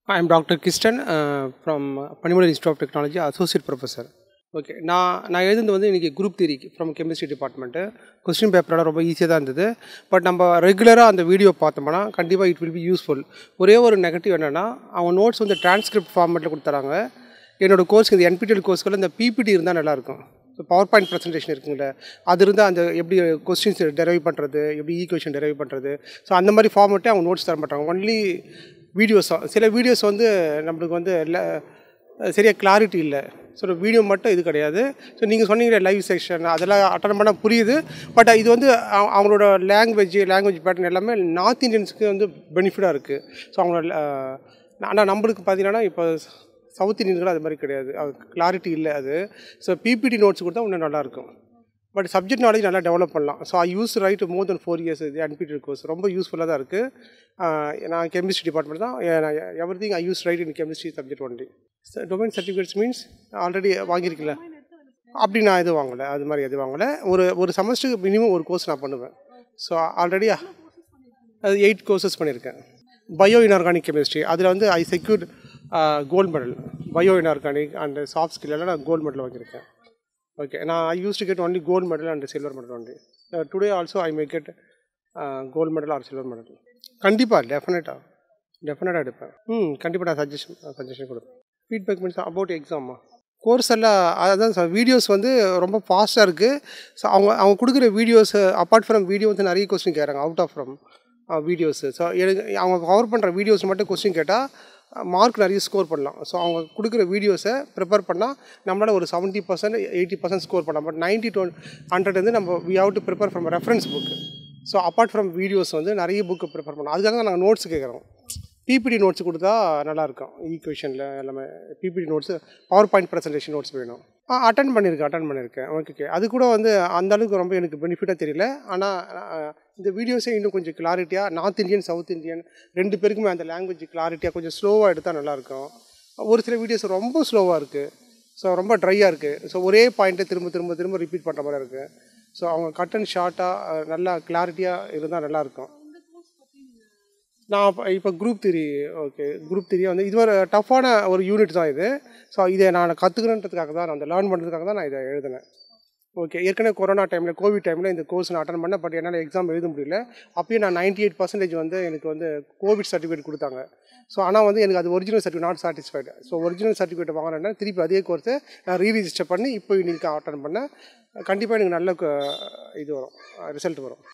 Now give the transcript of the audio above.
I am Dr. Kistan uh, from Panimal Institute of Technology, Associate Professor. Okay நான் நான் எழுதுனது வந்து இன்றைக்கி group theory from chemistry department question பேப்பரோட ரொம்ப ஈஸியாக தான் இருந்தது பட் நம்ம ரெகுலராக அந்த வீடியோ பார்த்தோம்னா கண்டிப்பாக இட் வில் பி யூஸ்ஃபுல் ஒரே ஒரு நெகட்டிவ் என்னென்னா அவங்க நோட்ஸ் வந்து டிரான்ஸ்கிரிப்ட் ஃபார்மேட்டில் கொடுத்துறாங்க என்னோட கோர்ஸ்க்கு இந்த என்பிடிஎல் கோர்ஸ்க்குள்ள இந்த பிபிடி இருந்தால் நல்லாயிருக்கும் ஸோ பவர் பாயிண்ட் ப்ரெசன்டேஷன் இருக்குங்களே அது இருந்தால் அந்த எப்படி கொஸ்டின்ஸ் டெரைவ் பண்ணுறது எப்படி ஈக்குவேஷன் டெரைவ் பண்ணுறது ஸோ அந்த மாதிரி ஃபார்மேட்டே அவங்க நோட்ஸ் தர மாட்டாங்க ஒன்லி வீடியோஸ் சில வீடியோஸ் வந்து நம்மளுக்கு வந்து இல்லை சரியாக கிளாரிட்டி இல்லை ஸோ வீடியோ மட்டும் இது கிடையாது ஸோ நீங்கள் சொன்னீங்க லைவ் செக்ஷன் அதெல்லாம் அட்டன் பண்ணால் புரியுது பட் இது வந்து அவ- அவங்களோட லாங்குவேஜ் லாங்குவேஜ் பேட்டர்ன் எல்லாமே நார்த் இந்தியன்ஸுக்கு வந்து பெனிஃபிட்டாக இருக்குது ஸோ அவங்களோட ஆனால் நம்மளுக்கு பார்த்தீங்கன்னா இப்போ சவுத் இந்தியன்கள் அது மாதிரி கிடையாது கிளாரிட்டி இல்லை அது ஸோ பிபிடி நோட்ஸ் கொடுத்தா இன்னும் நல்லாயிருக்கும் பட் சப்ஜெக்ட் நாலேஜ் நல்லா டெவலப் பண்ணலாம் so I use write more than four years இது அன்பிட்டட் கோர்ஸ் ரொம்ப யூஸ்ஃபுல்லாக தான் இருக்குது நான் கெமிஸ்ட்ரி டிபார்ட்மெண்ட் தான் everything I use write in chemistry subject only domain certificates means already வாங்கியிருக்கீங்களா அப்படி நான் எதுவும் வாங்கலை அது மாதிரி எதுவும் வாங்கலை ஒரு ஒரு செமஸ்டருக்கு மினிமம் ஒரு கோர்ஸ் நான் பண்ணுவேன் ஸோ ஆல்ரெடி அது எயிட் கோர்சஸ் பண்ணியிருக்கேன் பயோ இன்ஆர்கானிக் கெமிஸ்ட்ரி அதில் வந்து I secured gold medal bio inorganic and soft skill எல்லாம் நான் கோல்டு மெடல் வாங்கியிருக்கேன் ஓகே நான் I use to get only gold medal and silver medal only today also I may get gold medal or silver medal கண்டிப்பாக டெஃபினட்டாக டெஃபினட்டாக எடுப்பேன் ம் கண்டிப்பாக நான் சஜஷன் சஜஷன் கொடுப்பேன் ஃபீட்பேக் மீன்ஸ் அபவுட் எக்ஸாமா கோர்ஸ் எல்லாம் அதான் சார் வீடியோஸ் வந்து ரொம்ப ஃபாஸ்ட்டாக இருக்குது ஸோ அவங்க அவங்க கொடுக்குற வீடியோஸ் அப்பார்ட் ஃப்ரம் வீடியோ வந்து நிறைய கொஸ்டின் கேட்குறாங்க out of from videos so எனக்கு அவங்க கவர் பண்ணுற வீடியோஸ் மட்டும் கொஸ்டின் கேட்டால் மார்க் நிறைய ஸ்கோர் பண்ணலாம் ஸோ அவங்க கொடுக்குற வீடியோஸை ப்ரிப்பேர் பண்ணால் நம்மளால் ஒரு seventy percent eighty percent score பண்ணலாம் பட் நைன்ட்டி டுவெண்ட் ஹண்ட்ரட் வந்து நம்ம we have to prepare from reference book so apart from videos வந்து நிறைய புக்கு ப்ரிப்பேர் பண்ணலாம் அதுக்காக தான் நாங்கள் நோட்ஸ் கேட்குறோம் பிபிடி நோட்ஸ் கொடுத்தா நல்லாயிருக்கும் ஈக்குவேஷனில் எல்லாமே PPT notes power point presentation notes வேணும் ஆ அட்டன் பண்ணியிருக்கேன் அட்டன் பண்ணியிருக்கேன் ஓகே ஓகே அது கூட வந்து அந்த அளவுக்கு ரொம்ப எனக்கு பெனிஃபிட்டாக தெரியல ஆனால் இந்த வீடியோஸே இன்னும் கொஞ்சம் கிளாரிட்டியாக நார்த் இந்தியன் சவுத் இந்தியன் ரெண்டு பேருக்குமே அந்த லாங்குவேஜ் கிளாரிட்டியாக கொஞ்சம் ஸ்லோவாக எடுத்தால் நல்லாயிருக்கும் ஒரு சில வீடியோஸ் ரொம்ப ஸ்லோவாக இருக்குது ஸோ ரொம்ப ட்ரையாக இருக்குது ஸோ ஒரே பாயிண்ட்டை திரும்ப திரும்ப திரும்ப ரிப்பீட் பண்ணுற மாதிரி இருக்குது ஸோ அவங்க கட் அண்ட் ஷார்ட்டாக நல்லா கிளாரிட்டியாக இருந்தால் நல்லாயிருக்கும் நான் இப்போ இப்போ group three okay group three வந்து இது ஒரு டஃப்பான ஒரு யூனிட் தான் இது ஸோ இதை நான் கற்றுக்கணுன்றதுக்காக தான் நான் அந்த லேர்ன் பண்ணுறதுக்காக தான் நான் இதை எழுதினேன் ஓகே ஏற்கனவே கொரோனா டைமில் கோவிட் டைமில் இந்த கோர்ஸ் நான் அட்டன் பண்ணேன் பட் என்னால் எக்ஸாம் எழுத முடியல அப்பயும் நான் 98% எயிட் பர்சன்டேஜ் வந்து எனக்கு வந்து கோவிட் சர்டிஃபிகேட் கொடுத்தாங்க ஸோ ஆனால் வந்து எனக்கு அது original certificate not satisfied so original certificate வாங்கினேன்னா திருப்பி அதே கோர்ஸை நான் ரீரிஜிஸ்டர் பண்ணி இப்போ இன்னைக்கு அட்டன் பண்ணேன் கண்டிப்பாக எனக்கு நல்ல க- இது வரும் ரிசல்ட் வரும்